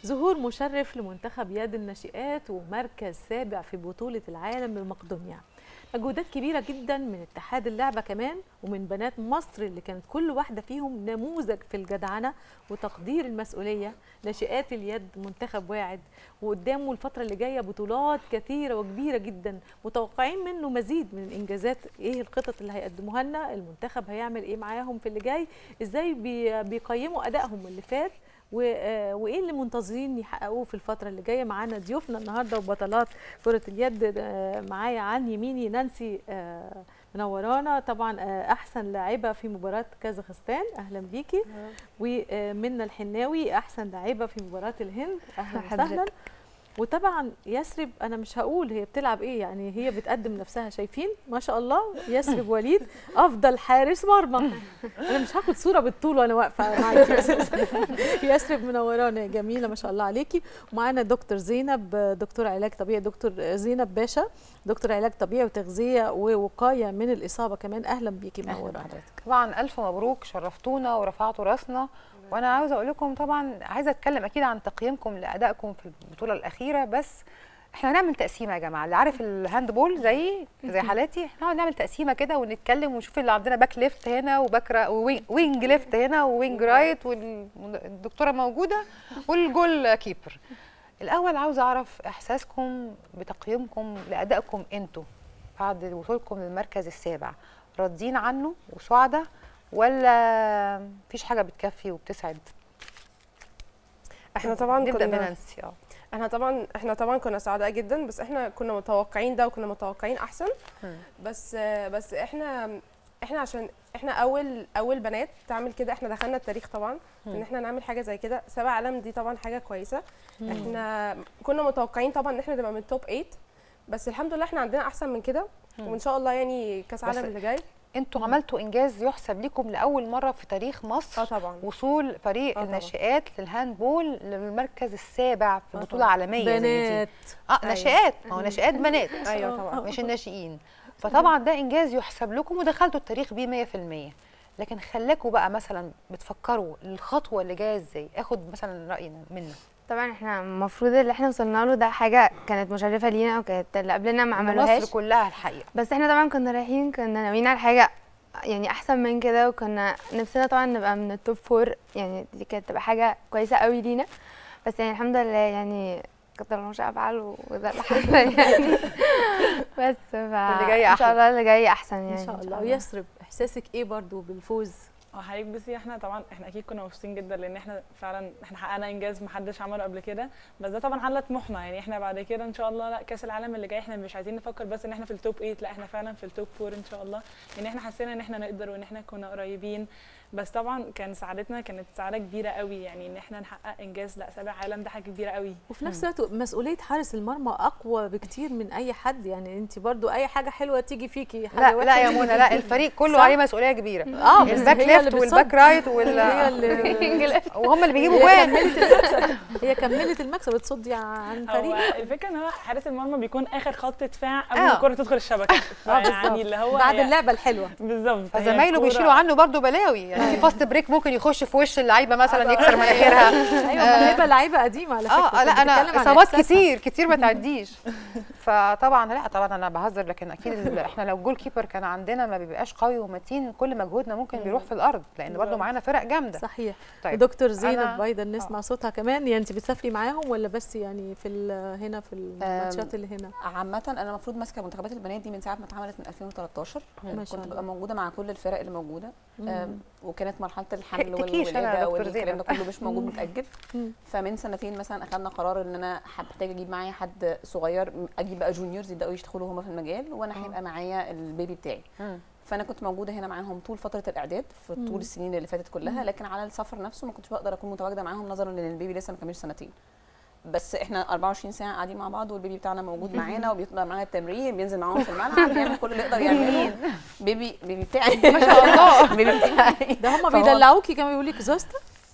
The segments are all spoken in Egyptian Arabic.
ظهور مشرف لمنتخب يد الناشئات ومركز سابع في بطولة العالم بمقدونيا مجهودات كبيرة جدا من اتحاد اللعبة كمان ومن بنات مصر اللي كانت كل واحدة فيهم نموذج في الجدعنة وتقدير المسؤولية ناشئات اليد منتخب واعد وقدامه الفترة اللي جاية بطولات كثيرة وكبيرة جدا متوقعين منه مزيد من الإنجازات إيه الخطط اللي هيقدموها لنا المنتخب هيعمل إيه معاهم في اللي جاي إزاي بي- بيقيموا أدائهم اللي فات و- آه، وايه اللي منتظرين يحققوه في الفتره اللي جايه معانا ضيوفنا النهارده وبطلات كره اليد آه، معايا عن يميني نانسي آه، منورانا طبعا آه، احسن لاعبه في مباراه كازاخستان اهلا بيكي ومنى الحناوي احسن لاعبه في مباراه الهند اهلا حضرتك. وسهلا وطبعا يسرب انا مش هقول هي بتلعب ايه يعني هي بتقدم نفسها شايفين ما شاء الله يسرب وليد افضل حارس مرمى انا مش هاخد صوره بالطول وانا واقفه معاكي يسرب منورانا يا جميله ما شاء الله عليكي ومعانا دكتور زينب دكتور علاج طبيعي دكتور زينب باشا دكتور علاج طبيعي وتغذيه ووقايه من الاصابه كمان اهلا بيكي منورانا طبعا الف مبروك شرفتونا ورفعتوا راسنا وانا عاوزه اقول لكم طبعا عايزه اتكلم اكيد عن تقييمكم لادائكم في البطوله الاخيره بس احنا هنعمل تقسيمه يا جماعه اللي عارف الهاند بول زي زي حالاتي احنا هنقعد نعمل تقسيمه كده ونتكلم ونشوف اللي عندنا باك ليفت هنا وباك را- ووينج وينج ليفت هنا ووينج رايت والدكتوره موجوده والجول كيبر الاول عاوزه اعرف احساسكم بتقييمكم لادائكم انتوا بعد وصولكم للمركز السابع راضيين عنه وسعداء ولا مفيش حاجه بتكفي وبتسعد احنا طبعا نبدا كنا بنانسي اه احنا طبعا احنا طبعا كنا سعداء جدا بس احنا كنا متوقعين ده وكنا متوقعين احسن مم. بس بس احنا احنا عشان احنا اول اول بنات تعمل كده احنا دخلنا التاريخ طبعا ان احنا نعمل حاجه زي كده سبع عالم دي طبعا حاجه كويسه احنا كنا متوقعين طبعا ان احنا نبقى من توب 8 بس الحمد لله احنا عندنا احسن من كده وان شاء الله يعني كاس بس عالم اللي جاي انتوا عملتوا انجاز يحسب لكم لاول مره في تاريخ مصر اه طبعا وصول فريق آه طبعا. الناشئات للهاندبول للمركز السابع في آه بطوله طبعا. عالميه زي دي. بنات اه ناشئات ما هو ناشئات بنات ايوه طبعا مش الناشئين فطبعا ده انجاز يحسب لكم ودخلتوا التاريخ بيه 100% لكن خلاكوا بقى مثلا بتفكروا الخطوه اللي جايه ازاي اخد مثلا راينا منا طبعا احنا المفروض اللي احنا وصلنا له ده حاجه كانت مشرفه لينا وكانت اللي قبلنا ما عملوهاش مصر كلها الحقيقه بس احنا طبعا كنا رايحين كنا ناويين على حاجه يعني احسن من كده وكنا نفسنا طبعا نبقى من التوب فور يعني دي كانت تبقى حاجه كويسه قوي لينا بس يعني الحمد لله يعني قدر الله ما شاء فعل وده اللي حصل يعني بس ف واللي جاي ان أحلى. شاء الله اللي جاي احسن يعني ان شاء الله ويسرب احساسك ايه برضو بالفوز اه حضرتك بصي احنا طبعا احنا اكيد كنا مبسوطين جدا لان احنا فعلا احنا حققنا انجاز محدش عمله قبل كده بس ده طبعا على طموحنا يعني احنا بعد كده ان شاء الله لا كاس العالم اللي جاي احنا مش عايزين نفكر بس ان احنا في التوب 8 لا احنا فعلا في التوب 4 ان شاء الله لان احنا حسينا ان احنا نقدر وان احنا كنا قريبين بس طبعا كان سعادتنا كانت سعاده كبيره قوي يعني ان احنا نحقق انجاز لا سابع عالم ده حاجه كبيره قوي وفي نفس الوقت مسؤوليه حارس المرمى اقوى بكتير من اي حد يعني انت برضو اي حاجه حلوه تيجي فيكي حاجه لا وحشة لا يا تيجي منى فيكي. لا الفريق كله صح؟ عليه مسؤوليه كبيره اه بس الباك هي ليفت اللي والباك بتصد. رايت وال هي اللي وهم اللي بيجيبوا هي جوان كملت المكسب هي كملت المكسب بتصدي عن هو فريق الفكره ان هو حارس المرمى بيكون اخر خط دفاع قبل آه. ما الكره تدخل الشبكه يعني اللي هو بعد هي- اللعبه الحلوه بالظبط هي فزمايله الكورة- بيشيلوا عنه برضه بلاوي يعني في فاست بريك ممكن يخش في وش اللعيبه مثلا يكسر مناخيرها ايوه موهبه لعيبه قديمه على فكره اه لا كانت انا بتتكلم عن اصابات إحساسها. كتير كتير ما تعديش فطبعا لا طبعا انا بهزر لكن اكيد ال- احنا لو جول كيبر كان عندنا ما بيبقاش قوي ومتين كل مجهودنا ممكن بيروح في الارض لان برضه بالظبط. معانا فرق جامده صحيح طيب ودكتور زينب أنا- ايضا نسمع صوتها كمان يعني انت بتسافري معاهم ولا بس يعني في ال- هنا في الماتشات اللي هنا عامة أنا المفروض ماسكة منتخبات البنات دي من ساعة ما اتعملت من 2013 ما شاء كنت الله. ببقى موجودة مع كل الفرق اللي موجودة مم. آم، وكانت مرحلة الحمل تكيش أنا يا والولادة دكتور والكلام زينب. ده كله مش موجود متأجل مم. فمن سنتين مثلا أخدنا قرار إن أنا محتاجة أجيب معايا حد صغير م- أجيب بقى جونيورز يبدأوا يدخلوا هما في المجال وأنا هيبقى معايا البيبي بتاعي مم. فانا كنت موجوده هنا معاهم طول فتره الاعداد في مم. طول السنين اللي فاتت كلها لكن على السفر نفسه ما كنتش بقدر اكون متواجده معاهم نظرا لان البيبي لسه ما كملش سنتين بس احنا 24 ساعه قاعدين مع بعض والبيبي بتاعنا موجود معانا وبيطلع معانا التمرين بينزل معاهم في الملعب بيعمل كل اللي يقدر يعمله بيبي بيبي بتاعي ما شاء الله بيبي بتاعي ده هم فهو- بيدلعوكي كانوا بيقولوا لك زوسته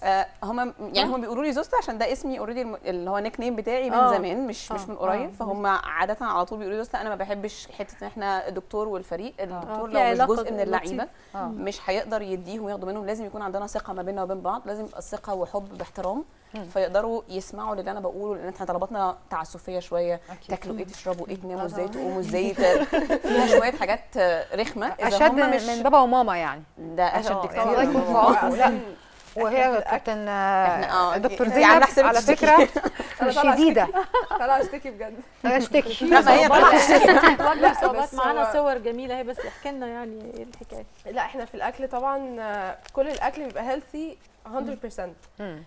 آه هم يعني هم بيقولوا لي زوستا عشان ده اسمي اوريدي اللي هو نيك نيم بتاعي من آه. زمان مش مش آه، من قريب آه. فهم عاده على طول بيقولوا لي زوستا انا ما بحبش حته ان احنا الدكتور والفريق الدكتور في لو مش علاقة جزء من اللعيبه لطيفة. آه. مش هيقدر يديهم وياخدوا منهم لازم يكون عندنا ثقه ما بيننا وبين بعض لازم يبقى الثقه وحب باحترام فيقدروا يسمعوا للي انا بقوله لان احنا طلباتنا تعسفيه شويه أكيد. تاكلوا ايه تشربوا ايه تناموا آه ازاي طبعاً. تقوموا ازاي ت- فيها شويه حاجات آه، رخمه إذا اشد هم من, مش من بابا وماما يعني ده اشد آه، كتير الله يكون في من عونكم. بابا. لا وهي كابتن إحنا- آه، دكتور دي على زينب حساب على تشتكي. فكره أنا طالعة شديده طالعه اشتكي بجد اشتكي لا ما هي وجبه صوابات بس معانا هو- صور جميله اهي بس احكي لنا يعني ايه الحكايه لا احنا في الاكل طبعا آه، كل الاكل بيبقى هيلثي 100% مم.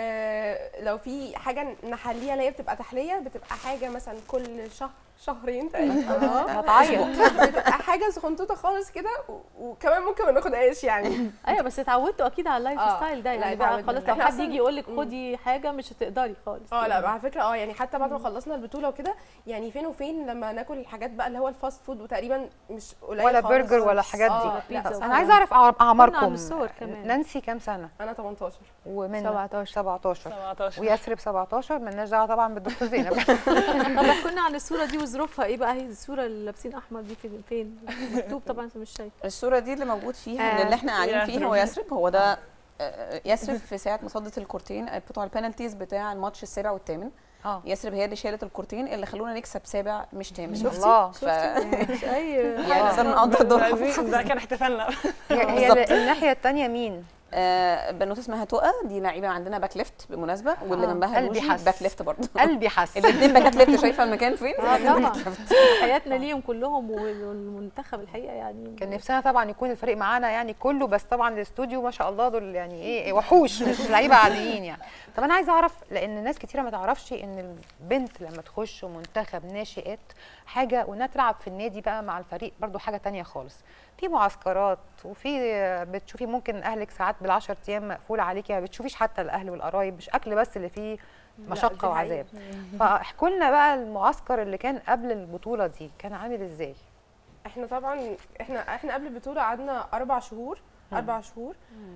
آه لو في حاجه نحليها اللي هي بتبقى تحليه بتبقى حاجه مثلا كل شهر شهرين تقريبا هتعيط بتبقى حاجه سخنطوطه خالص كده و- وكمان ممكن ناخد عيش يعني ايوه بس اتعودتوا اكيد على اللايف آه، ستايل ده لا، يعني بقى اتعودنا. خلاص لو إحنا حد أصلاً- يجي يقول لك مم. خدي حاجه مش هتقدري خالص اه لا على فكره اه يعني حتى بعد ما خلصنا البطوله وكده يعني فين وفين لما ناكل الحاجات بقى اللي هو الفاست فود وتقريبا مش قليل ولا خالص. برجر ولا الحاجات دي. آه، لا، بيتزا انا عايزه اعرف أعر- اعماركم عن الصور كمان. نانسي كام سنه انا 18 ومن 17 17 17 ويسرب 17 مالناش دعوه طبعا بالدكتور زينب طب احكوا لنا عن الصوره دي وظروفها ايه بقى هي الصوره اللي لابسين احمر دي فين فين مكتوب طبعا انت مش شايف الصوره دي اللي موجود فيها آه. اللي احنا قاعدين يثرب. فيه هو يثرب هو ده آه، يثرب في ساعه مصادة الكورتين آه، بتوع البنالتيز بتاع الماتش السابع والثامن اه يثرب هي اللي شالت الكورتين اللي خلونا نكسب سابع مش ثامن الله ف مش اي يعني صرنا نقدر دورها ده- ده كان احتفالنا هي, هي بالظبط. الناحيه الثانيه مين آه، بنوته اسمها تقى دي لعيبه عندنا باك ليفت بالمناسبه واللي آه، جنبها قلبي لوجي حس. باك ليفت برضه قلبي حس الاثنين باكات ليفت شايفه المكان فين اه طبعا حياتنا ليهم كلهم والمنتخب الحقيقه يعني كان نفسنا طبعا يكون الفريق معانا يعني كله بس طبعا الاستوديو ما شاء الله دول يعني ايه وحوش مش لعيبه عاديين يعني طب انا عايزه اعرف لان ناس كتيره ما تعرفش ان البنت لما تخش منتخب ناشئات حاجه وانها تلعب في النادي بقى مع الفريق برضو حاجه تانية خالص في معسكرات وفي بتشوفي ممكن اهلك ساعات بالعشر ايام مقفول عليكي ما بتشوفيش حتى الاهل والقرايب مش اكل بس اللي فيه دي مشقه حقيقة. وعذاب فاحكوا لنا بقى المعسكر اللي كان قبل البطوله دي كان عامل ازاي احنا طبعا احنا احنا قبل البطوله قعدنا اربع شهور اربع شهور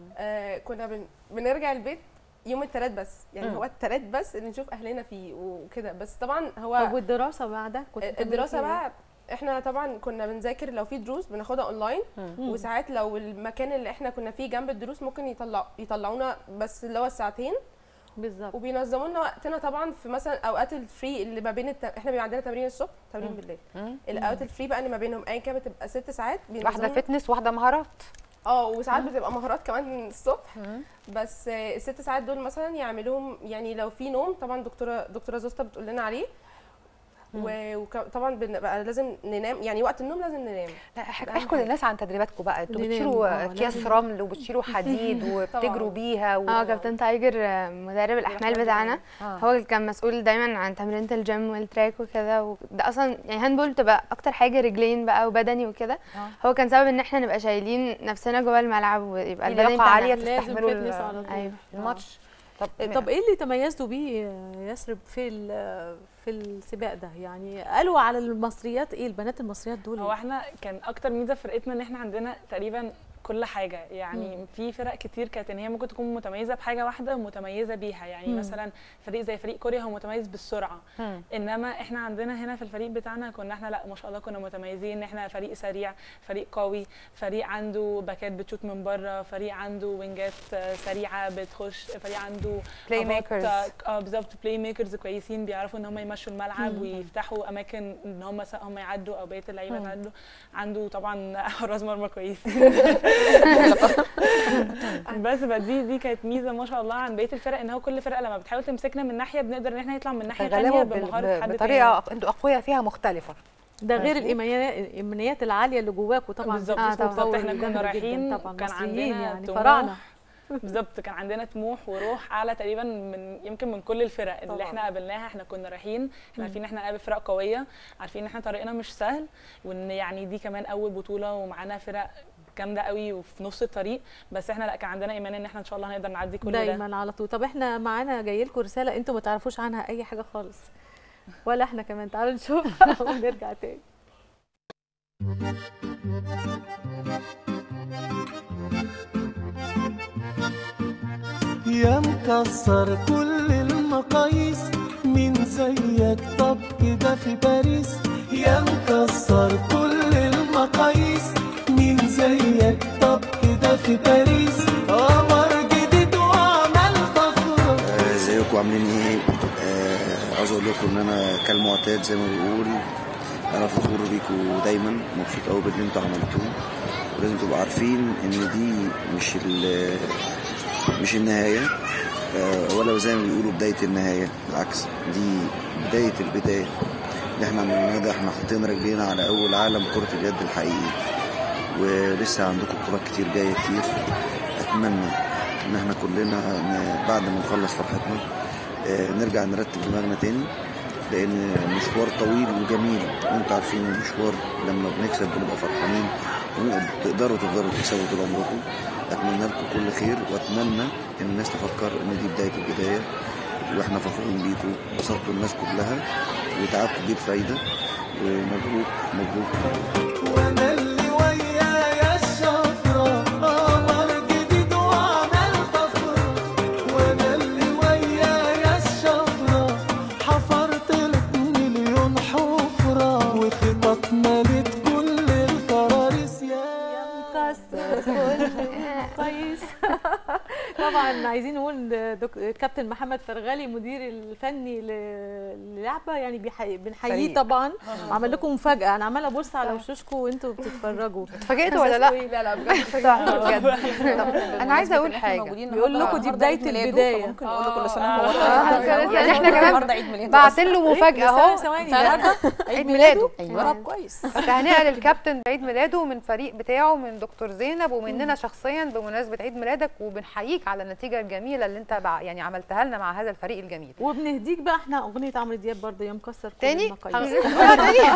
آه كنا بن بنرجع البيت يوم الثلاث بس يعني مم. هو الثلاث بس اللي نشوف اهلنا فيه وكده بس طبعا طب هو والدراسه بعدها كنت بتعملي الدراسه فيها بقى احنا طبعا كنا بنذاكر لو في دروس بناخدها اونلاين مم. وساعات لو المكان اللي احنا كنا فيه جنب الدروس ممكن يطلع يطلعونا بس اللي هو الساعتين إيه؟ بالظبط وبينظموا لنا وقتنا طبعا في مثلا اوقات الفري اللي ما بين الت... احنا بيبقى عندنا تمرين الصبح تمرين بالليل مم. الاوقات الفري بقى اللي ما بينهم ايا كان بتبقى ست ساعات واحده بينظموا- فتنس واحده مهارات اه وساعات بتبقى مهارات كمان الصبح مم. بس آه، الست ساعات دول مثلا يعملوهم يعني لو في نوم طبعا دكتوره دكتوره زوستا بتقول لنا عليه وطبعا بنبقى لازم ننام يعني وقت النوم لازم ننام لا اح- أهم احكوا حاجة. للناس عن تدريباتكم بقى انتوا ننام، بتشيلوا آه، اكياس لازم. رمل وبتشيلوا حديد وبتجروا طبعاً. بيها و... اه كابتن تايجر آه، مدرب الاحمال بتاعنا آه. هو اللي كان مسؤول دايما عن تمرينة الجيم والتراك وكده وده اصلا يعني هاندبول بتبقى اكتر حاجه رجلين بقى وبدني وكده آه. هو كان سبب ان احنا نبقى شايلين نفسنا جوه الملعب ويبقى في البدني لياقه بتاعنا عاليه لازم تستحملوا فتنس ال- على طول. ايوه الماتش طب طب ايه اللي تميزتوا بيه يا يسرب في ال- في السباق ده يعني قالوا على المصريات ايه البنات المصريات دول هو احنا كان اكتر ميزه في فرقتنا ان احنا عندنا تقريبا كل حاجه يعني في فرق كتير كانت ان هي ممكن تكون متميزه بحاجه واحده ومتميزه بيها يعني مم. مثلا فريق زي فريق كوريا هو متميز بالسرعه مم. انما احنا عندنا هنا في الفريق بتاعنا كنا احنا لا ما شاء الله كنا متميزين ان احنا فريق سريع فريق قوي فريق عنده باكات بتشوت من بره فريق عنده وينجات آه، سريعه بتخش فريق عنده Play أباط، makers. اه بالظبط بلاي ميكرز كويسين بيعرفوا ان هم يمشوا الملعب مم. ويفتحوا اماكن ان هم س- هم يعدوا او بقيه اللعيبه يعدوا عنده طبعا حراس مرمى كويسين بس بقى دي دي كانت ميزه ما شاء الله عن بقيه الفرق ان هو كل فرقه لما بتحاول تمسكنا من ناحيه بنقدر ان احنا نطلع من ناحيه ثانيه تغلبوا بال- بمهاره حد بطريقه تاني. انتوا اقوياء فيها مختلفه ده غير مظبوط. الإيمانيات الامنيات العاليه اللي جواكوا طبعا بالظبط آه، بتبقوا طبعاً. بالظبط قوي احنا جامد كنا جداً رايحين طبعا كان مصريين عندنا يعني طموح. فراعنه بالظبط كان عندنا طموح وروح اعلى تقريبا من يمكن من كل الفرق اللي طبعاً. احنا قابلناها احنا كنا رايحين احنا عارفين ان احنا نقابل فرق قويه عارفين ان احنا طريقنا مش سهل وان يعني دي كمان اول بطوله ومعانا فرق جامده قوي وفي نص الطريق بس احنا لا كان عندنا ايمان ان احنا ان شاء الله هنقدر نعدي كل ده دايما على طول طب احنا معانا جاي لكم رساله انتوا ما تعرفوش عنها اي حاجه خالص ولا احنا كمان تعالوا نشوفها ونرجع تاني يا مكسر كل المقاييس مين زيك طب كده في باريس يا مكسر كل المقاييس مين زيك طب كده في باريس قمر جديد وعمل طفره آه، ازيكم عاملين ايه؟ آه، عاوز اقول لكم ان انا كالمعتاد زي ما بيقول انا فخور بيكم دايما مبسوط قوي باللي انتوا عملتوه ولازم تبقوا عارفين ان دي مش ال- مش النهايه آه، ولا زي ما بيقولوا بدايه النهايه بالعكس دي بدايه البدايه اللي احنا عملناه ده احنا حاطين رجلينا على اول عالم كره اليد الحقيقي ولسه عندكم بطولات كتير جايه كتير اتمنى ان احنا كلنا ن- بعد ما نخلص فرحتنا آه، نرجع نرتب دماغنا تاني لان مشوار طويل وجميل وانتوا عارفين المشوار لما بنكسب بنبقى فرحانين وتقدروا تفضلوا تكسبوا طول عمركم اتمنى لكم كل خير واتمنى ان الناس تفكر ان دي بدايه البدايه واحنا فخورين بيكم بسطتوا الناس كلها وتعبتوا دي بفايده ومبروك مبروك وانا اللي ويايا الشفرة قمر جديد وعمل طفرة وانا اللي ويايا الشفرة حفرت لك مليون حفرة وخطط مالت كل الكراريس يا مكسر كل كويس طبعا عايزين نقول دك... كابتن محمد فرغلي مدير الفني ل- للعبه يعني بيحي... بنحييه فريق. طبعا وعمل لكم مفاجاه انا عماله ابص على وشوشكم وانتوا بتتفرجوا اتفاجئتوا ولا لا؟ لا لا بجد بجد طب انا عايزه اقول حاجه بيقول لكم دي بداية البداية. ممكن نقول له كل سنه آه. وهو آه، طيب يعني إحنا كمان النهارده عيد ميلاده بعت أصلاً. له مفاجاه ثواني اهو ثواني النهارده عيد ميلاده ايوه طب كويس تهنئه للكابتن بعيد ميلاده من فريق بتاعه من دكتور زينب ومننا شخصيا بمناسبه عيد ميلادك وبنحييك على النتيجه الجميله اللي انت بع- يعني عملتها لنا مع هذا الفريق الجميل وبنهديك بقى احنا اغنيه عمرو دياب برضه يا مكسر كل تاني المقاييس. هنقولها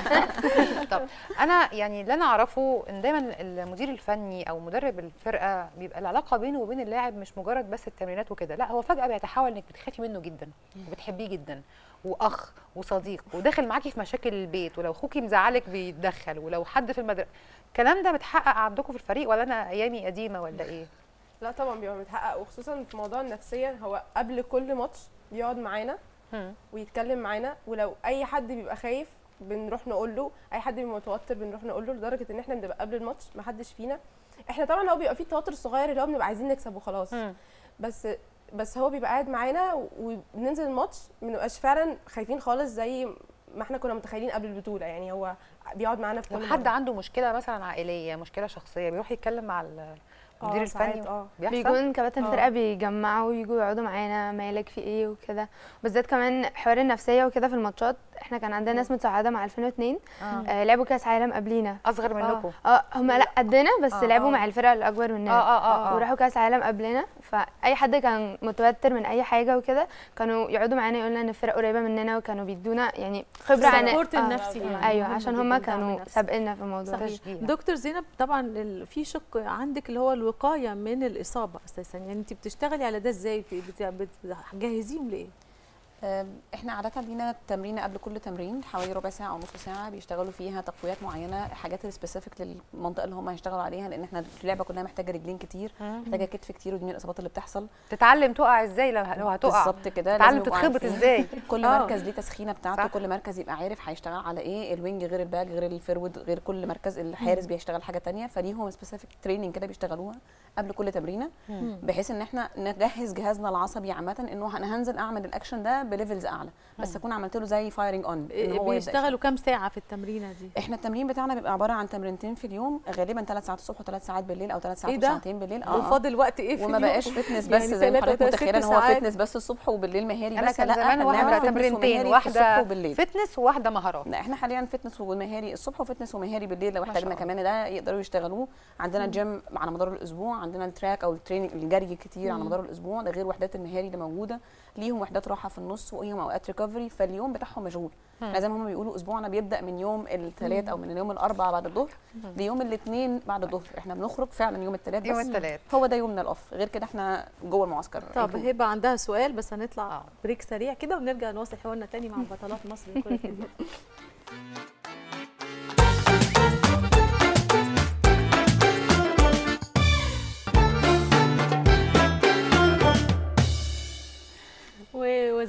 تاني طب انا يعني اللي انا اعرفه ان دايما المدير الفني او مدرب الفرقه بيبقى العلاقه بينه وبين اللاعب مش مجرد بس التمرينات وكده لا هو فجاه بيتحول انك بتخافي منه جدا وبتحبيه جدا واخ وصديق وداخل معاكي في مشاكل البيت ولو اخوكي مزعلك بيتدخل ولو حد في المدرسه الكلام ده بتحقق عندكم في الفريق ولا انا ايامي قديمه ولا ايه لا طبعا بيبقى متحقق وخصوصا في موضوع النفسيه هو قبل كل ماتش بيقعد معانا هم. ويتكلم معانا ولو اي حد بيبقى خايف بنروح نقول له اي حد بيبقى متوتر بنروح نقول له لدرجه ان احنا بنبقى قبل الماتش ما حدش فينا احنا طبعا هو بيبقى فيه التوتر الصغير اللي هو بنبقى عايزين نكسب وخلاص هم. بس بس هو بيبقى قاعد معانا وبننزل الماتش ما بنبقاش فعلا خايفين خالص زي ما احنا كنا متخيلين قبل البطوله يعني هو بيقعد معانا في لو كل حد مرة. عنده مشكله مثلا عائليه مشكله شخصيه بيروح يتكلم مع المدير آه، ساعات، الفني اه بيحصل بيكون كباتن آه. فرقه بيجمعوا ويجوا يقعدوا معانا مالك في ايه وكده بالذات كمان حوار النفسيه وكده في الماتشات احنا كان عندنا ناس متصعده مع 2002 آه. آه لعبوا كاس عالم قبلينا اصغر منكم اه هم لا قدنا بس آه، لعبوا آه. مع الفرق الاكبر اه مننا اه اه, آه. وراحوا كاس عالم قبلنا فاي حد كان متوتر من اي حاجه وكده كانوا يقعدوا معانا يقولوا ان الفرق قريبه مننا وكانوا بيدونا يعني خبره عن السبورت آه. النفسي يعني ايوه مهم عشان جداً هم الدعم كانوا النفسي. سابقنا في الموضوع صحيح تشجيع. دكتور زينب طبعا ال- في شق عندك اللي هو الوقايه من الاصابه اساسا يعني انت بتشتغلي على ده ازاي بت- بت- بتجهزيهم لايه آم، احنا عاده لينا تمرين قبل كل تمرين حوالي ربع ساعه او نص ساعه بيشتغلوا فيها تقويات معينه حاجات سبيسيفيك للمنطقه اللي هم هيشتغلوا عليها لان احنا اللعبه كلها محتاجه رجلين كتير محتاجه كتف كتير ودي من الاصابات اللي بتحصل تتعلم تقع ازاي لو لو هتقع بالظبط كده تتعلم لازم يبقوا تتخبط عارفين. ازاي كل آه. مركز ليه تسخينه بتاعته صح. كل مركز يبقى عارف هيشتغل على ايه الوينج غير الباك غير الفيرود غير كل مركز الحارس بيشتغل حاجه تانية فليهم سبيسيفيك تريننج كده بيشتغلوها قبل كل تمرينه بحيث ان احنا نجهز جهازنا العصبي عامه انه انا هنزل اعمل الاكشن ده بليفلز اعلى بس اكون عملت له زي فايرنج اون ان هو يبدأ بيشتغلوا كام ساعه في التمرينه دي احنا التمرين بتاعنا بيبقى عباره عن تمرينتين في اليوم غالبا ثلاث ساعات الصبح وثلاث ساعات بالليل او ثلاث ساعات إيه ده؟ وساعتين بالليل اه آه. وفاضل وقت ايه في وما اليوم؟ بقاش فتنس بس يعني زي ما تلاتة حضرتك وتلاتة متخيله ان ست هو ساعات. فتنس بس الصبح وبالليل مهاري انا بس كان لا زمان احنا واحده بنعمل فتنس تمرينتين ومهاري في الصبح واحده وبالليل فتنس وواحده مهارات لا احنا حاليا فتنس ومهاري الصبح وفتنس ومهاري بالليل لو ما شاء احتاجنا الله. كمان ده يقدروا يشتغلوه عندنا جيم على مدار الاسبوع عندنا التراك او التريننج الجري كتير على مدار الاسبوع ده غير وحدات المهاري اللي موجوده ليهم وحدات راحه في النص وليهم اوقات ريكفري فاليوم بتاعهم مشغول يعني زي ما هم بيقولوا اسبوعنا بيبدا من يوم الثلاث او من اليوم الاربعاء بعد الظهر ليوم الاثنين بعد الظهر احنا بنخرج فعلا يوم الثلاث يوم بس الثلاث هو ده يومنا الاوف غير كده احنا جوه المعسكر طب الجو. هبه عندها سؤال بس هنطلع آه. بريك سريع كده ونرجع نواصل حوارنا تاني مع بطلات مصر لكره اليد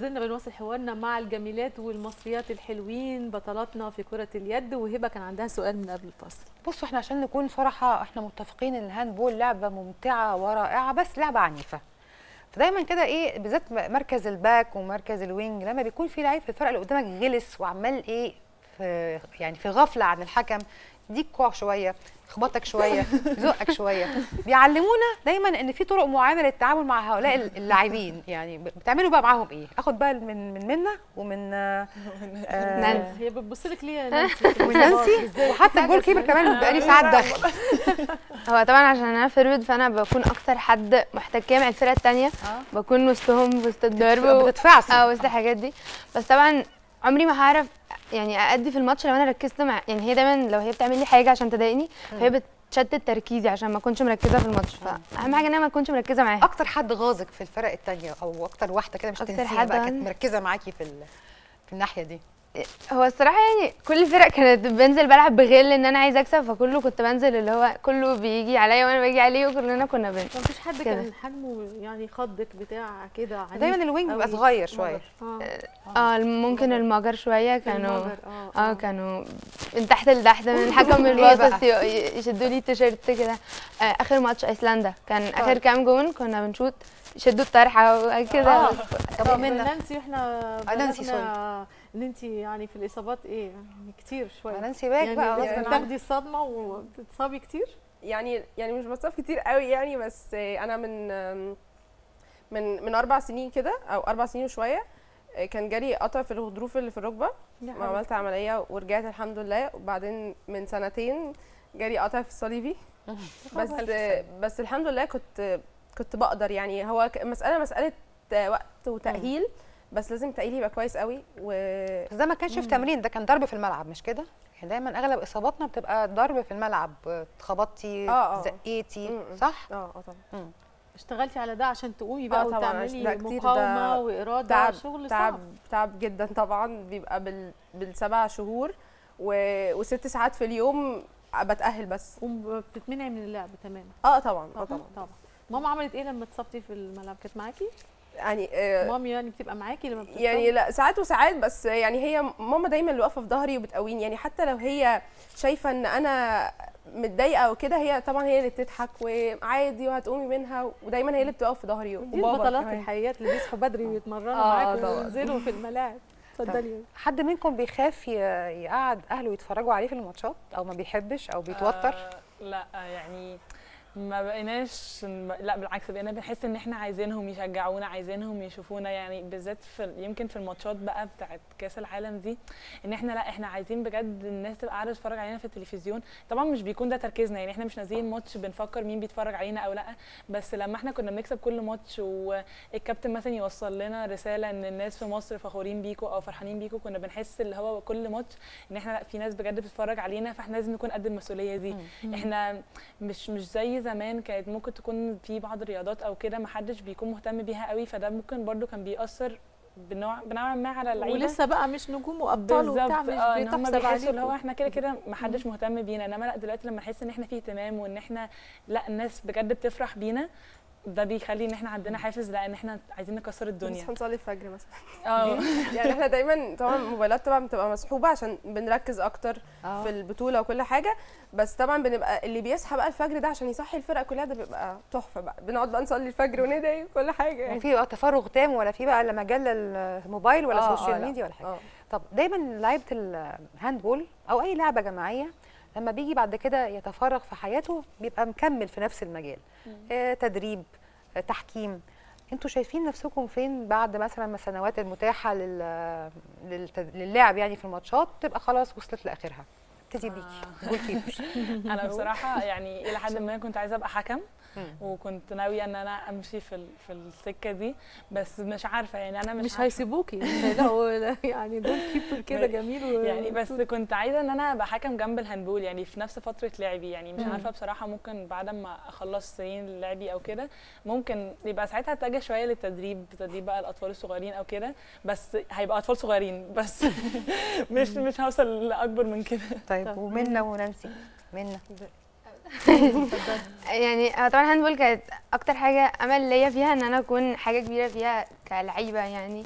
زلنا بنواصل حوارنا مع الجميلات والمصريات الحلوين بطلاتنا في كره اليد وهبه كان عندها سؤال من قبل الفاصل بصوا احنا عشان نكون صراحه احنا متفقين ان الهاند بول لعبه ممتعه ورائعه بس لعبه عنيفه فدايما كده ايه بالذات م- مركز الباك ومركز الوينج لما بيكون في لعيب في الفرقه اللي قدامك غلس وعمال ايه في يعني في غفله عن الحكم يديك كوع شويه يخبطك شويه يزقك شويه بيعلمونا دايما ان في طرق معينه للتعامل مع هؤلاء اللاعبين يعني ب- بتعملوا بقى معاهم ايه اخد بقى من من منا ومن آه، آه، نانسي. هي بتبص لك ليه يا نانسي ونانسي وحتى الجول كيبر كمان بيبقى لي ساعات داخل هو طبعا عشان انا فيرود فانا بكون اكتر حد محتكيه مع الفرقه التانية بكون وسطهم وسط الضرب و... بتتفعصي اه وسط الحاجات دي بس طبعا عمري ما هعرف يعني أأدي في الماتش لو انا ركزت مع يعني هي دايما لو هي بتعمل لي حاجه عشان تضايقني فهي بتشتت تركيزي عشان ما اكونش مركزه في الماتش فاهم حاجه ان انا ما اكونش مركزه معاها اكتر حد غاظك في الفرق التانية او اكتر واحده كده مش أكتر هتنسيها حد بقى عن- كانت مركزه معاكي في ال- في الناحيه دي هو الصراحه يعني كل الفرق كانت بنزل بلعب بغل ان انا عايزه اكسب فكله كنت بنزل اللي هو كله بيجي عليا وانا باجي عليه وكلنا كنا بن ما فيش حد كده. كان حجمه يعني خضك بتاع كده عنيف دايما الوينج بيبقى قوي. صغير شويه اه اه ممكن المجر شويه كانوا المجر، اه اه كانوا من تحت لتحت من الحكم الباصص ي- يشدوا لي التيشيرت كده آه اخر ماتش ايسلندا كان اخر كام جون كنا بنشوط يشدوا الطرحه وكده آه. بس- طب طب منا نانسي احنا آه، نانسي، بلغنا ان انت يعني في الاصابات ايه يعني كتير شويه نانسي باك يعني بقى غصب عنك. بتاخدي الصدمه وبتتصابي كتير يعني يعني مش بتصاب كتير قوي يعني بس انا من من من اربع سنين كده او اربع سنين وشويه كان جالي قطع في الغضروف اللي في الركبه عملت عمليه ورجعت الحمد لله وبعدين من سنتين جالي قطع في الصليبي بس بس الحمد لله كنت كنت بقدر يعني هو ك- مساله مساله وقت وتاهيل بس لازم تاهيل يبقى كويس قوي و بس ده ما كانش في تمرين ده كان ضرب في الملعب مش كده يعني دايما اغلب اصاباتنا بتبقى ضرب في الملعب اتخبطتي آه، آه. زقيتي م-م. صح اه اه طبعا اشتغلتي على ده عشان تقومي آه بقى طبعاً، وتعملي عشان ده كتير، ده مقاومه واراده تعب شغل تعب صعب تعب جدا طبعا بيبقى بال بالسبع شهور و... وست ساعات في اليوم بتأهل بس وبتتمنعي من اللعب تماما اه طبعا اه طبعا طبعا طبعا ماما عملت ايه لما اتصبتي في الملعب كانت معاكي يعني آه مامي يعني بتبقى معاكي لما بتتصبي يعني لا ساعات وساعات بس يعني هي ماما دايما اللي واقفه في ظهري وبتقويني يعني حتى لو هي شايفه ان انا متضايقه وكده هي طبعا هي اللي بتضحك وعادي وهتقومي منها ودايما هي اللي بتقف في ظهري دي وبابا البطلات كمان. الحقيقيات اللي بيصحوا بدري ويتمرنوا آه، معاكم طبعاً. وينزلوا في الملاعب اتفضلي حد منكم بيخاف ي- يقعد اهله يتفرجوا عليه في الماتشات او ما بيحبش او بيتوتر آه لا يعني ما بقيناش لا بالعكس بقينا بنحس ان احنا عايزينهم يشجعونا عايزينهم يشوفونا يعني بالذات في يمكن في الماتشات بقى بتاعت كاس العالم دي ان احنا لا احنا عايزين بجد الناس تبقى قاعده تتفرج علينا في التلفزيون طبعا مش بيكون ده تركيزنا يعني احنا مش نازلين ماتش بنفكر مين بيتفرج علينا او لا بس لما احنا كنا بنكسب كل ماتش والكابتن مثلا يوصل لنا رساله ان الناس في مصر فخورين بيكوا او فرحانين بيكوا كنا بنحس اللي هو كل ماتش ان احنا لا في ناس بجد بتتفرج علينا فاحنا لازم نكون قد المسؤوليه دي احنا مش مش زي زمان كانت ممكن تكون في بعض الرياضات او كده ما حدش بيكون مهتم بيها قوي فده ممكن برضو كان بيأثر بنوع بنوع ما على اللعيبه ولسه بقى مش نجوم وابطال وبتاع بالظبط مش اه ان هم بتحسب بيحسوا اللي هو عليكم احنا كده كده ما حدش مهتم بينا انما لا دلوقتي لما نحس ان احنا في اهتمام وان احنا لا الناس بجد بتفرح بينا ده بيخلي ان احنا عندنا حافز لا ان احنا عايزين نكسر بس الدنيا هنصلي الفجر مثلا اه يعني احنا دايما طبعا الموبايلات طبعا بتبقى مسحوبه عشان بنركز اكتر في البطوله وكل حاجه بس طبعا بنبقى اللي بيصحى بقى الفجر ده عشان يصحي الفرقه كلها ده بيبقى تحفه بقى بنقعد بقى نصلي الفجر وندعي وكل حاجه يعني وفي بقى تفرغ تام ولا في بقى لا مجال للموبايل ولا آه، السوشيال آه، لا. ميديا ولا حاجه اه طب دايما لعيبه الهاند بول او اي لعبه جماعيه لما بيجي بعد كده يتفرغ في حياته بيبقى مكمل في نفس المجال آه تدريب آه تحكيم انتوا شايفين نفسكم فين بعد مثلا ما السنوات المتاحه لل... للت- للعب يعني في الماتشات تبقى خلاص وصلت لاخرها ابتدي بيكي جول كيبر انا بصراحه يعني الى حد ما كنت عايزه ابقى حكم مم. وكنت ناويه ان انا امشي في ال- في السكه دي بس مش عارفه يعني انا مش, مش عارفة. هيسيبوكي مش هيلاقوا يعني دول كيبر كده جميل و... يعني بس كنت عايزه ان انا ابقى حكم جنب الهاندبول يعني في نفس فتره لعبي يعني مش مم. عارفه بصراحه ممكن بعد ما اخلص سنين لعبي او كده ممكن يبقى ساعتها اتجه شويه للتدريب تدريب بقى الاطفال الصغيرين او كده بس هيبقى اطفال صغيرين بس مش مش هوصل لاكبر من كده طيب ومنى ونانسي منى يعني آه، طبعا هاندبول كانت اكتر حاجه امل ليا فيها ان انا اكون حاجه كبيره فيها كلعيبه يعني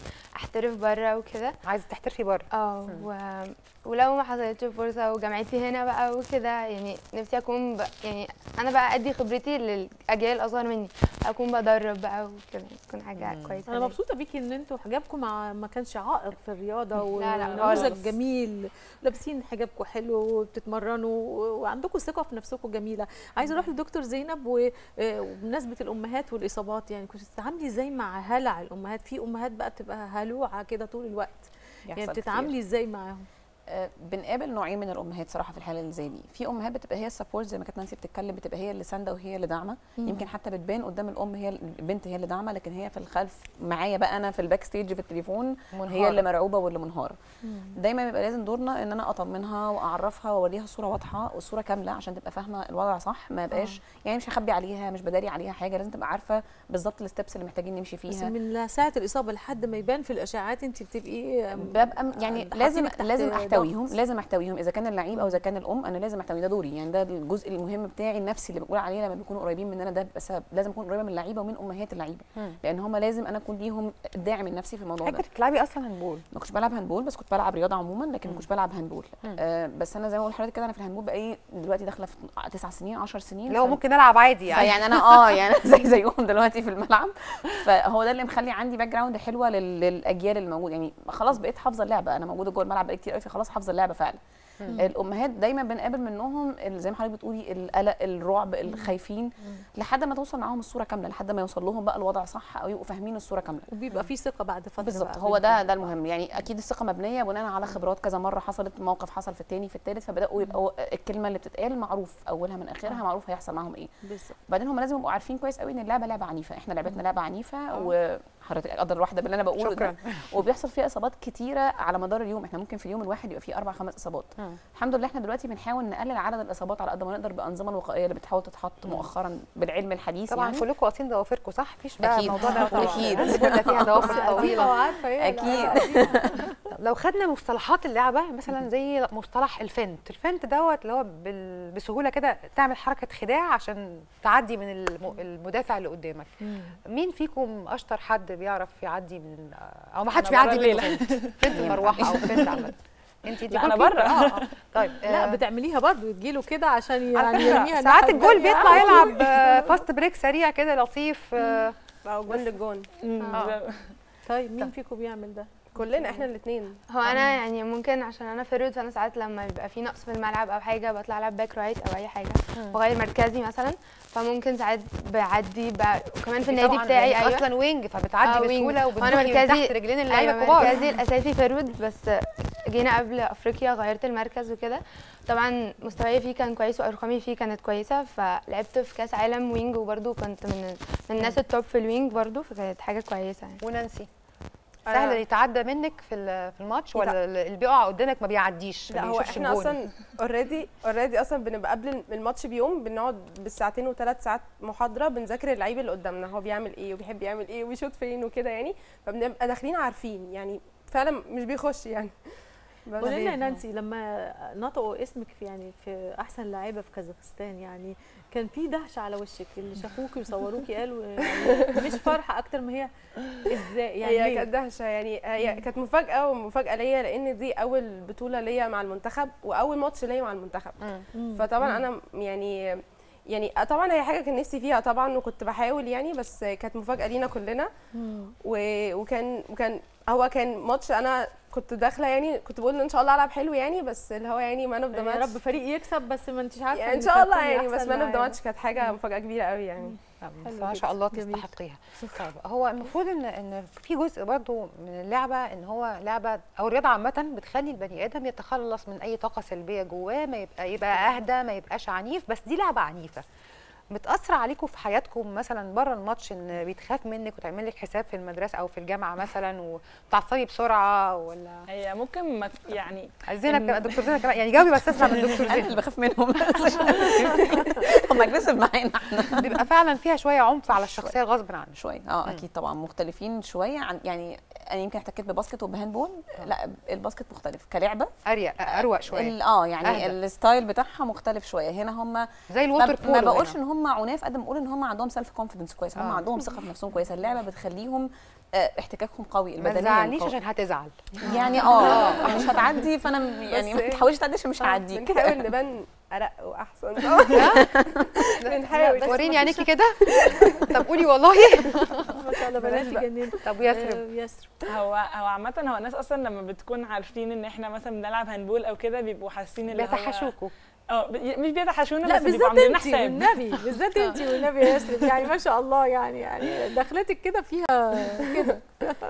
احترف بره وكده عايزه تحترفي بره اه و... ولو ما حصلتش فرصه وجامعتي هنا بقى وكده يعني نفسي اكون ب... يعني انا بقى ادي خبرتي للاجيال الاصغر مني اكون بدرب بقى وكده تكون حاجه كويسه انا ليا. مبسوطه بيكي ان انتوا حجابكم مع- ما كانش عائق في الرياضه لا، لا، ونموذج خالص. جميل لابسين حجابكم حلو وبتتمرنوا و- وعندكم ثقه في نفسكم جميله عايزه اروح لدكتور زينب و- آه، وبمناسبه الامهات والاصابات يعني كنت بتتعاملي ازاي مع هلع الامهات في امهات بقى بتبقى هلوعه كده طول الوقت يعني يحصل بتتعاملي ازاي معاهم آه، بنقابل نوعين من الامهات صراحه في الحاله اللي زي دي في امهات بتبقى هي السبورت زي ما كانت نانسي بتتكلم بتبقى هي اللي سانده وهي اللي داعمه يمكن حتى بتبان قدام الام هي البنت هي اللي داعمه لكن هي في الخلف معايا بقى انا في الباك ستيج في التليفون منهارة. هي اللي مرعوبه واللي منهاره دايما بيبقى لازم دورنا ان انا اطمنها واعرفها واوريها الصوره واضحه والصوره كامله عشان تبقى فاهمه الوضع صح ما يبقاش يعني مش هخبي عليها مش بداري عليها حاجه لازم تبقى عارفه بالظبط الستبس اللي محتاجين نمشي بس فيها من ساعه الاصابه لحد ما يبان في الاشعاعات انت بتبقي ببقى م- يعني حاطينك لازم تحت لازم ضغط. احتويهم لازم احتويهم اذا كان اللعيب او اذا كان الام انا لازم احتوي ده دوري يعني ده الجزء المهم بتاعي النفسي اللي بقول عليه لما بيكونوا قريبين مننا ده بيبقى سبب لازم اكون قريبه من اللعيبه ومن امهات اللعيبه مم. لان هم لازم انا اكون ليهم الداعم النفسي في الموضوع حاجه ده بتلعبي اصلا هنبول ما كنتش بلعب هاندبول بس كنت بلعب رياضه عموما لكن ما كنتش بلعب هاندبول مم. آه بس انا زي ما بقول لحضرتك كده انا في الهاندبول بقالي دلوقتي داخله في تسع سنين 10 سنين اللي هو ف- ممكن العب عادي يعني فيعني انا اه يعني زي زيهم دلوقتي في الملعب فهو ده اللي مخلي عندي باك جراوند حلوه لل- للاجيال اللي موجوده يعني خلاص بقيت حافظه اللعبه انا موجوده جوه الملعب بقالي كتير قوي فخلاص حافظه اللعبه فعلا الامهات دايما بنقابل منهم ال- زي ما حضرتك بتقولي القلق الرعب الخايفين لحد ما توصل معاهم الصوره كامله لحد ما يوصل لهم بقى الوضع صح او يبقوا فاهمين الصوره كامله وبيبقى في ثقه بعد فتره بالظبط بقى هو ده بينكم. ده المهم يعني اكيد الثقه مبنيه بناء على خبرات كذا مره حصلت موقف حصل في الثاني في الثالث فبداوا يبقوا الكلمه اللي بتتقال معروف اولها من اخرها معروف هيحصل معاهم ايه بالظبط بعدين هم لازم يبقوا عارفين كويس قوي ان اللعبه لعبه عنيفه احنا لعبتنا لعبه عنيفه وحضرتك قدر واحده باللي انا بقوله شكرا ده وبيحصل فيها اصابات كتيره على مدار اليوم احنا ممكن في اليوم الواحد يبقى فيه اربع خمس اصابات مم. الحمد لله احنا دلوقتي بنحاول نقلل عدد الاصابات على قد ما نقدر بالانظمه الوقائيه اللي بتحاول تتحط مؤخرا بالعلم الحديث طبعا يعني كلكم قاصين ضوافركم صح مفيش بقى أكيد. الموضوع ده طبعا أكيد. الهاندبول فيها ضوافر عارفه طويله وعارفه ايه اكيد لو خدنا مصطلحات اللعبه مثلا زي مصطلح الفنت الفنت دوت اللي هو بال- بسهوله كده تعمل حركه خداع عشان تعدي من الم- المدافع اللي قدامك مين فيكم اشطر حد بيعرف يعدي من او ما حدش أنا بيعدي برا من الليلة. فنت فنت المروحه او فنت عامه انت لا، أنا برا. اه آه. طيب لا آه، بتعمليها برضه تجيله كده عشان على يعني فكرة يرميها ساعات الناحية الجول التانية. بيطلع يلعب آه، فاست بريك سريع كده لطيف آه، او جون للجون آه. طيب مين فيكم بيعمل ده؟ كلنا احنا الاثنين هو انا يعني ممكن عشان انا فيرود فانا ساعات لما بيبقى في نقص في الملعب او حاجه بطلع العب باك رايت او اي حاجه بغير مركزي مثلا فممكن ساعات بعدي ب... وكمان في النادي طبعاً بتاعي لأنك ايوه اصلا وينج فبتعدي آه، وينج. بسهوله وأنا وبتدخلي من مركزي- تحت رجلين اللعيبه ايوه كبار مركزي الاساسي فيرود بس جينا قبل افريقيا غيرت المركز وكده طبعا مستواي فيه كان كويس وارقامي فيه كانت كويسه فلعبت في كاس عالم وينج وبرده كنت من من الناس التوب في الوينج برده فكانت حاجه كويسه يعني ونانسي أنا- سهل يتعدى منك في ال- في الماتش ولا اللي بيقع قدامك ما بيعديش لا ما هو بيشوفش احنا الجون؟ اصلا اوريدي اوريدي اصلا بنبقى قبل الماتش بيوم بنقعد بالساعتين وثلاث ساعات محاضره بنذاكر اللعيب اللي قدامنا هو بيعمل ايه وبيحب يعمل ايه وبيشوط فين وكده يعني فبنبقى داخلين عارفين يعني فعلا مش بيخش يعني بس قولي لنا يا نانسي لما نطقوا اسمك في يعني في احسن لاعيبه في كازاخستان يعني كان في دهشه على وشك اللي شافوكي وصوروكي قالوا يعني مش فرحه اكتر ما هي ازاي يعني هي ليه؟ كانت دهشه يعني هي كانت مفاجاه ومفاجاه ليا لان دي اول بطوله ليا مع المنتخب واول ماتش ليا مع المنتخب مم. فطبعا انا يعني يعني طبعا هي حاجه كان نفسي فيها طبعا وكنت بحاول يعني بس كانت مفاجاه لينا كلنا مم. و- وكان وكان هو كان ماتش انا كنت داخله يعني كنت بقول ان شاء الله العب حلو يعني بس اللي هو يعني مان اوف ذا يا ماتش رب فريق يكسب بس ما انتش عارفه يعني ان إنك شاء الله هتكوني يعني بس أحسن مان اوف ذا لاعبة. ماتش كانت حاجه مفاجاه كبيره قوي يعني بس حلو ما جدا. شاء الله جميل. تستحقيها طيب هو المفروض ان ان في جزء برضو من اللعبه ان هو لعبه او الرياضه عامه بتخلي البني ادم يتخلص من اي طاقه سلبيه جواه ما يبقى يبقى اهدى ما يبقاش عنيف بس دي لعبه عنيفه بتأثر عليكم في حياتكم مثلا بره الماتش ان بيتخاف منك وتعمل لك حساب في المدرسه او في الجامعه مثلا وتعصبي بسرعه ولا هي ممكن ما يعني زينب كمان دكتور زينب كمان يعني جاوبي بس اسمع من دكتور انا زينب اللي بخاف منهم هم اجريسيف معانا احنا بيبقى فعلا فيها شويه عنف على الشخصيه غصب عنك شويه اه اكيد طبعا مختلفين شويه عن يعني انا يمكن احتكيت بباسكت وبهاندبول لا الباسكت مختلف كلعبه اريق اروق شويه ال- اه يعني أهدى. الستايل بتاعها مختلف شويه هنا هم زي ما, الووتر بولو ما بقولش هنا. ان هم عناف قد ما بقول ان هم عندهم سيلف كونفيدنس كويس هم آه. عندهم ثقه في نفسهم كويسه اللعبه بتخليهم آه، احتكاكهم قوي ما البدنيا تزعلنيش قوي. عشان هتزعل يعني اه مش هتعدي فانا م- يعني بس ما تحاوليش تعدي عشان مش آه، هعديك بنحاول نبان ارق واحسن بنحاول وريني عينيكي كده طب قولي والله ما شاء الله بنات يجننوا طب ويسرب آه، يسرب هو هو عامة هو الناس اصلا لما بتكون عارفين ان احنا مثلا بنلعب هاندبول او كده بيبقوا حاسين اللي هو بيتحشوكوا اه ب- مش بيتحشونا لا بس بيبقوا بالذات عاملين انت حساب والنبي بالذات انت والنبي يا يسرب يعني ما شاء الله يعني يعني دخلتك كده فيها كده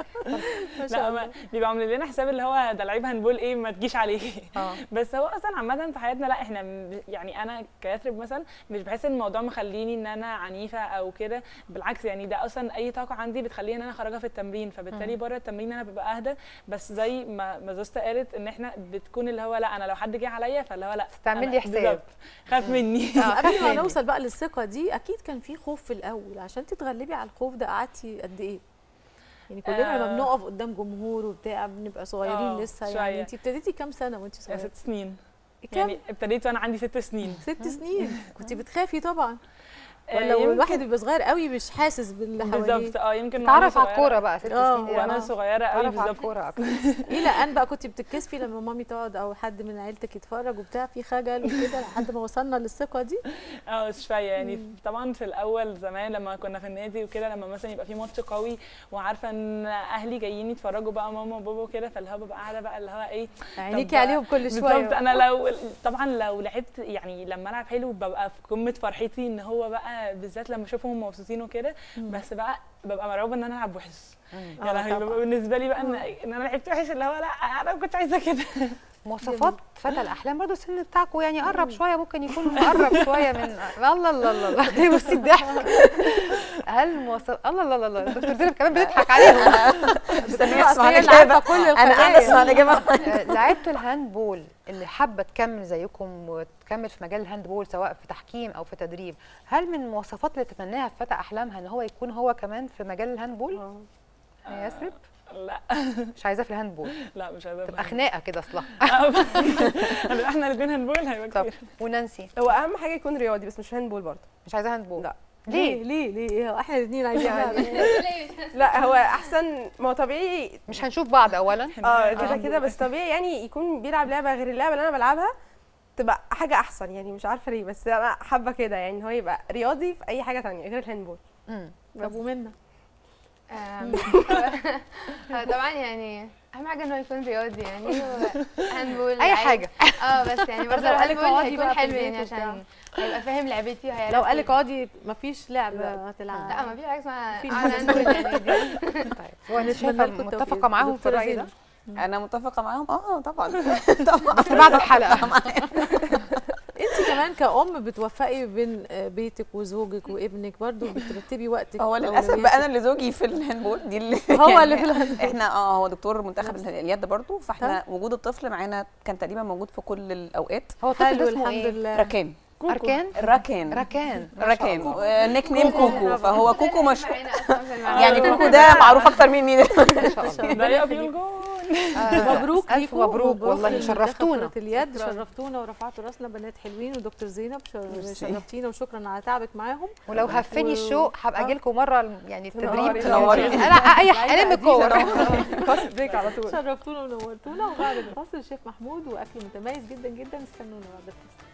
ما شاء لا الله ما بيبقوا عاملين لنا حساب اللي هو ده لعيب هاندبول ايه ما تجيش عليه اه بس هو اصلا عامه في حياتنا لا احنا م- يعني انا كيثرب مثلا مش بحس ان الموضوع مخليني ان انا عنيفه او كده بالعكس يعني ده اصلا اي طاقه عندي بتخليني ان انا اخرجها في التمرين فبالتالي بره التمرين انا ببقى اهدى بس زي ما ما زوستا قالت ان احنا بتكون اللي هو لا انا لو حد جه عليا فاللي هو لا تعمل أنا لي حساب. بالظبط، خاف مني قبل ما نوصل بقى للثقه دي اكيد كان في خوف في الاول عشان تتغلبي على الخوف ده قعدتي قد ايه يعني كلنا لما آه. بنقف قدام جمهور وبتاع بنبقى صغيرين آه، لسه شوية. يعني انت ابتديتي كام سنه وانت يا صغيره ست سنين كام يعني ابتديت وانا عندي ست سنين ست سنين كنت بتخافي طبعا آه، ولا يمكن- الواحد بيبقى صغير قوي مش حاسس باللي حواليه بالظبط اه يمكن وأنا تعرف على صغيرة- الكوره بقى ست آه، سنين دي. وانا آه. صغيره قوي تعرف على بالظبط الكوره اكتر الى ان بقى كنت بتتكسفي لما مامي تقعد او حد من عيلتك يتفرج وبتاع في خجل وكده لحد ما وصلنا للثقه دي اه شويه يعني طبعا في الاول زمان لما كنا في النادي وكده لما مثلا يبقى في ماتش قوي وعارفه ان اهلي جايين يتفرجوا بقى ماما وبابا وكده فاللي هو ببقى قاعده بقى اللي هو ايه عينيكي طب- عليهم كل بالظبط شويه انا لو طبعا لو لعبت يعني لما العب حلو ببقى في قمه فرحتي ان هو بقى بالذات لما اشوفهم مبسوطين وكده بس بقى ببقى مرعوبه ان انا العب وحش آه، يعني طبعاً. بيبقى بالنسبه لي بقى ان ان انا لعبت وحش اللي هو لا انا ما كنتش عايزه كده مواصفات فتى الاحلام برضو السن بتاعكم يعني قرب شويه ممكن يكون مقرب شويه من الله الله الله الله ليه بصي الضحك هل مواصفات الله الله الله الله دكتور زينب كمان بتضحك عليهم مستنيه أصل اسمع هي اللي الاجابه عارفة كل انا قاعده الخبايا. اسمع الاجابه آه، لعيبه الهاندبول اللي حابه تكمل زيكم وتكمل في مجال الهاندبول سواء في تحكيم او في تدريب هل من المواصفات اللي تتمناها في فتى احلامها ان هو يكون هو كمان في مجال الهاندبول يا يسرب لا مش عايزاه في الهاندبول لا مش عايزه تبقى خناقه كده اصلا هنبقى احنا الاثنين هنقول هيبقى طب كتير ونانسي هو اهم حاجه يكون رياضي بس مش هاندبول برضه مش عايزاه هاندبول لا. ليه ليه ليه إيه، احنا الاثنين عايزين يعني نعمل. لا هو احسن ما هو طبيعي مش هنشوف بعض اولا اه كده كده بس طبيعي يعني يكون بيلعب لعبه غير اللعبه اللي انا بلعبها تبقى حاجه احسن يعني مش عارفه ليه بس انا حابه كده يعني ان هو يبقى رياضي في اي حاجه تانية غير الهاندبول مم. طب ومنا آم، هو طبعا يعني اهم حاجه ان هو يكون رياضي يعني هو هاندبول اي لعيب. حاجه اه بس يعني برضه لو قالك الهاندبول اقعدي هيكون بقى في حلو البيت يعني وبتاع. عشان هيبقى فاهم لعبتي وهيعرف لو قالك ي- اقعدي مفيش لعبه هتلعب لا ما في حاجه اسمها في قاعد هاندبول يعني دي طيب هو انت نتمنى شايفه لكم التوفيق. متفقه معاهم في دكتورة الراي ده زينب. انا متفقه معاهم اه طبعا طبعا بس بعد الحلقه انت كمان كأم بتوفقي بين آه، بيتك وزوجك وابنك برضو بترتبي وقتك هو للاسف وأولوياتك. بقى انا اللي زوجي في الهاندبول دي اللي هو يعني اللي في الهاندبول. احنا اه هو دكتور منتخب اليد برضو فاحنا وجود الطفل معانا كان تقريبا موجود في كل الاوقات هو الطفل حلو ده اسمه الحمد ايه لله ركان اركان راكان ركان راكان نيك نيم كوكو فهو كوكو مشهور معانا أصلاً في الملعب. يعني كوكو ده معروف اكتر من مين ما شاء الله ده يقف يقول جول آه، مبروك الف ليكم مبروك والله لمنتخب شرفتونا كرة اليد شرفتونا ورفعتوا راسنا بنات حلوين ودكتور زينب شر- شرفتينا وشكرا على تعبك معاهم ولو هفني الشوق هبقى اجي لكم مره يعني التدريب تنوري. تنوري. يعني انا اي الم الكوره خلاص بريك على طول شرفتونا ونورتونا وبعد الفاصل الشيف محمود واكل متميز جدا جدا استنونا بعد الفاصل